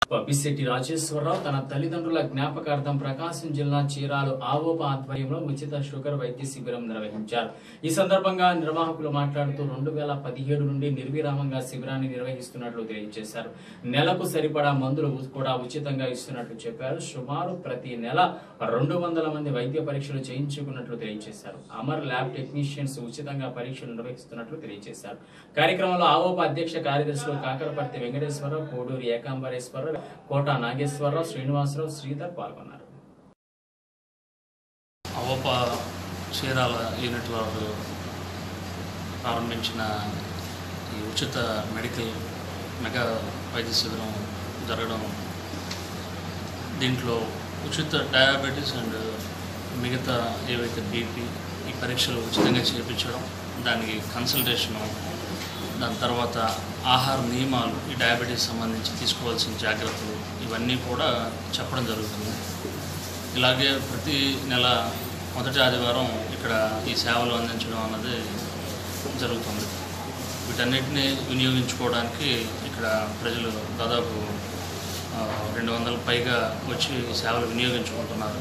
పబ్బిశెట్టి రాజేశ్వరరావు తన తల్లిదండ్రుల జ్ఞాపకార్థం ప్రకాశం జిల్లా చీరాలు ఆవోప ఆధ్వర్యంలో ఉచిత షుగర్ వైద్య శిబిరం నిర్వహించారు ఈ సందర్భంగా నిర్వాహకులు మాట్లాడుతూ రెండు వేల పదిహేడు నుండి నిర్విరామంగా శిబిరాన్ని నిర్వహిస్తున్నట్లు తెలియజేశారు నెలకు సరిపడా మందులు ఉ- కూడా ఉచితంగా ఇస్తున్నట్లు చెప్పారు సుమారు ప్రతి నెల రెండు వందల మంది వైద్య పరీక్షలు చేయించుకున్నట్లు తెలియజేశారు అమర్ ల్యాబ్ టెక్నీషియన్స్ ఉచితంగా పరీక్షలు నిర్వహిస్తున్నట్లు తెలియజేశారు కార్యక్రమంలో ఆవోప అధ్యక్ష కార్యదర్శులు కాకరపర్తి వెంకటేశ్వరరావు కోడూరి ఏకాంబరేశ్వరరావు కోట నాగేశ్వరరావు శ్రీనివాసరావు శ్రీధర్ పాల్గొన్నారు అవప చీరాల యూనిట్ వారు ప్రారంభించిన ఈ ఉచిత మెడికల్ మెగా వైద్య శిబిరం జరగడం దీంట్లో ఉచిత డయాబెటీస్ అండ్ మిగతా ఏవైతే బీపీ ఈ పరీక్షలు ఉచితంగా చేయించడం దానికి కన్సల్టేషను దాని తర్వాత ఆహార నియమాలు ఈ డయాబెటీస్ సంబంధించి తీసుకోవాల్సిన జాగ్రత్తలు ఇవన్నీ కూడా చెప్పడం జరుగుతుంది ఇలాగే ప్రతి నెల మొదటి ఆదివారం ఇక్కడ ఈ సేవలు అందించడం అన్నది జరుగుతుంది వీటన్నిటిని వినియోగించుకోవడానికి ఇక్కడ ప్రజలు దాదాపు ఆ, రెండు వందల పైగా వచ్చి ఈ సేవలు వినియోగించుకుంటున్నారు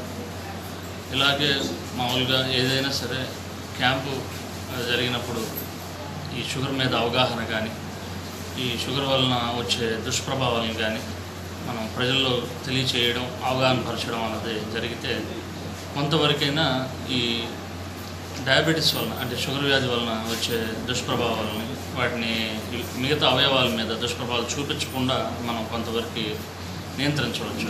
ఇలాగే మామూలుగా ఏదైనా సరే క్యాంపు ఆ, జరిగినప్పుడు ఈ షుగర్ మీద అవగాహన కానీ ఈ షుగర్ వలన వచ్చే దుష్ప్రభావాలను కానీ మనం ప్రజల్లో తెలియచేయడం అవగాహన పరచడం అన్నది జరిగితే కొంతవరకైనా ఈ డయాబెటీస్ వలన అంటే షుగర్ వ్యాధి వలన వచ్చే దుష్ప్రభావాలని వాటిని మిగతా అవయవాల మీద దుష్ప్రభావాలు చూపించకుండా మనం కొంతవరకు నియంత్రించవచ్చు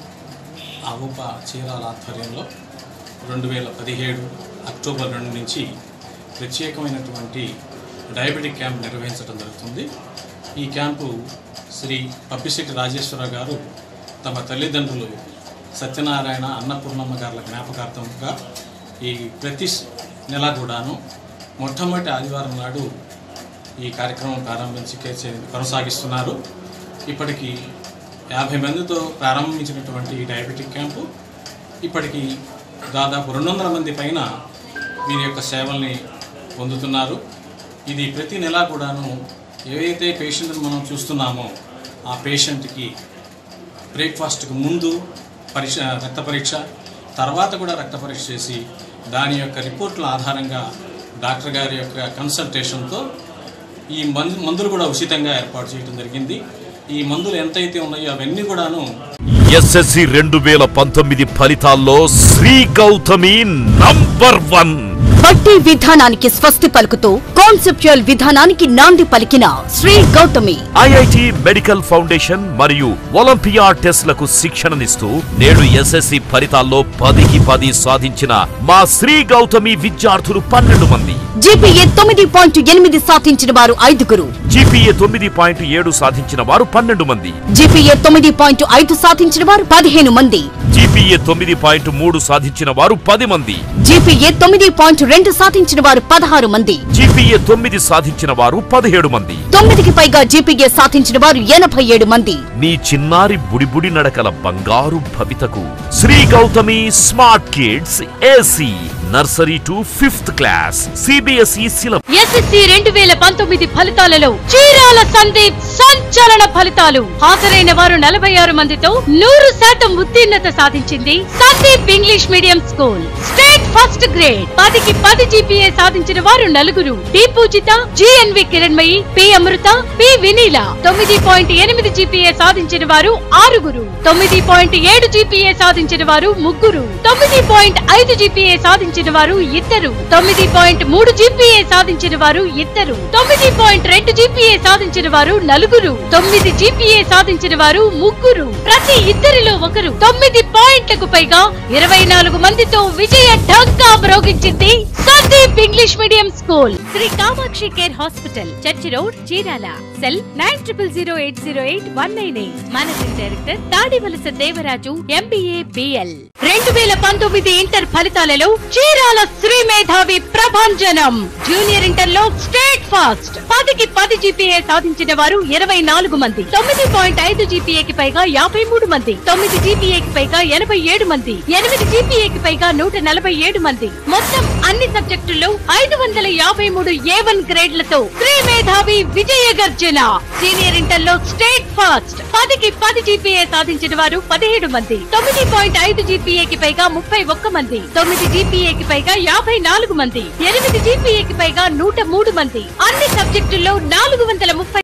ఆవుప చీరాల ఆధ్వర్యంలో రెండు వేల పదిహేడు అక్టోబర్ రెండు నుంచి ప్రత్యేకమైనటువంటి డయాబెటిక్ క్యాంప్ నిర్వహించడం జరుగుతుంది ఈ క్యాంపు శ్రీ పప్పిశెట్టి రాజేశ్వర గారు తమ తల్లిదండ్రులు సత్యనారాయణ అన్నపూర్ణమ్మ గారుల జ్ఞాపకార్థంగా ఈ ప్రతి నెల కూడాను మొట్టమొదటి ఆదివారం నాడు ఈ కార్యక్రమం ప్రారంభించి కే- కొనసాగిస్తున్నారు ఇప్పటికి యాభై మందితో ప్రారంభించినటువంటి ఈ డయాబెటిక్ క్యాంపు ఇప్పటికి దాదాపు రెండు వందల మంది పైన వీరి యొక్క సేవల్ని పొందుతున్నారు ఇది ప్రతి నెల కూడాను ఏవైతే పేషెంట్ని మనం చూస్తున్నామో ఆ పేషెంట్కి బ్రేక్ఫాస్ట్కి ముందు పరీక్ష రక్త పరీక్ష తర్వాత కూడా రక్త పరీక్ష చేసి దాని యొక్క రిపోర్ట్ల ఆధారంగా డాక్టర్ గారి యొక్క కన్సల్టేషన్తో ఈ మందు మందులు కూడా ఉచితంగా ఏర్పాటు చేయడం జరిగింది ఈ మందులు ఎంతైతే ఉన్నాయో అవన్నీ కూడాను ఎస్ఎస్సి రెండు వేల పంతొమ్మిది ఫలితాల్లో శ్రీ గౌతమి నంబర్ వన్ బట్టి విధానానికి స్వస్తి పలుకుతూ కాన్సెప్చువల్ విధానానికి నాంది పలికిన Sri Gautami IIT medical foundation మరియు ఒలింపియా టెస్ట్లకు శిక్షణనిస్తూ నేడు ఎస్ఎస్సి ఫలితాల్లో పదికి పది సాధించిన మా శ్రీ గౌతమి విద్యార్థులు పన్నెండు మంది జీపీఏ తొమ్మిది పాయింట్ ఎనిమిది సాధించిన వారు ఐదుగురు జీపీఏ తొమ్మిది పాయింట్ ఏడు సాధించిన వారు పన్నెండు మంది జీపీఏ తొమ్మిది పాయింట్ ఐదు సాధించిన వారు పదిహేను మంది జీపీఏ తొమ్మిది పాయింట్ మూడు సాధించిన వారు పది మంది జీపీఏ తొమ్మిది పాయింట్ రెండు సాధించిన వారు పదహారు మంది జీపీఏ తొమ్మిది సాధించిన వారు పదిహేడు మంది తొమ్మిదికి పైగా జీపీఏ సాధించిన వారు ఎనభై ఏడు మంది నీ చిన్నారి బుడిబుడి నడకల బంగారు భవితకు Sri Gautami smart kids AC nursery to fifth class CBSE syllabus SSC రెండు వేల పంతొమ్మిది ఫలితాలలో చీరాల సందీప్ సంచలన ఫలితాలు హాజరైన వారు నలభై ఆరు మందితో నూరు శాతం ఉత్తీర్ణత సాధించింది Sandeep English medium school state first grade పదికి పది జీపీఏ సాధించిన వారు నలుగురు D Poojitha GNV Kiranmayi P Amrutha P Vineela తొమ్మిది పాయింట్ ఎనిమిది జీపీఏ సాధించిన వారు ఆరుగురు తొమ్మిది పాయింట్ ఏడు జీపీఏ సాధించిన వారు ముగ్గురు తొమ్మిది పాయింట్ ఐదు జీపీఏ సాధించిన వారు ఇద్దరు తొమ్మిది పాయింట్ మూడు జీపీఏ సాధించిన వారు ఇద్దరు తొమ్మిది పాయింట్ రెండు జీపీఏ సాధించిన వారు నలుగురు తొమ్మిది జీపీఏ సాధించిన వారు ముగ్గురు ప్రతి ఇద్దరిలో ఒకరు తొమ్మిది పాయింట్లకు పైగా ఇరవై నాలుగు మందితో విజయ ఢంకా మ్రోగించింది Sandeep English medium school Sri Kamakshi care hospital church road Chirala cell nine triple zero eight zero eight one nine eight managing director Tadivalasa Devaraju MBA BL రెండు వేల పంతొమ్మిది ఇంటర్ ఫలితాలలో చీరాల శ్రీ మేధావి ప్రభంజనం జూనియర్ ఇంటర్ లో స్టేట్ ఫాస్ట్ పదికి పది జీపీఏ సాధించిన వారు ఇరవై నాలుగు మంది తొమ్మిది పాయింట్ ఐదు జీపీఏకి పైగా యాభై మూడు మంది తొమ్మిది జీపీఏకి పైగా ఎనభై ఏడు మంది ఎనిమిది జీపీఏకి పైగా నూట నలభై ఏడు మంది మొత్తం అన్ని సబ్జెక్టుల్లో ఐదు వందల యాభై మూడు ఏ వన్ గ్రేడ్లతో శ్రీ మేధావి విజయ గర్జన సీనియర్ ఇంటర్ లో స్టేట్ ఫాస్ట్ పదికి పది జీపీఏ సాధించిన వారు పదిహేడు మంది తొమ్మిది పాయింట్ ఐదు జీపీఏకి పైగా ముప్పై ఒక్క మంది తొమ్మిది జీపీఏకి పైగా యాభై నాలుగు మంది ఎనిమిది జీపీఏకి పైగా నూట మూడు మంది అన్ని సబ్జెక్టుల్లో నాలుగు వందల ముప్పై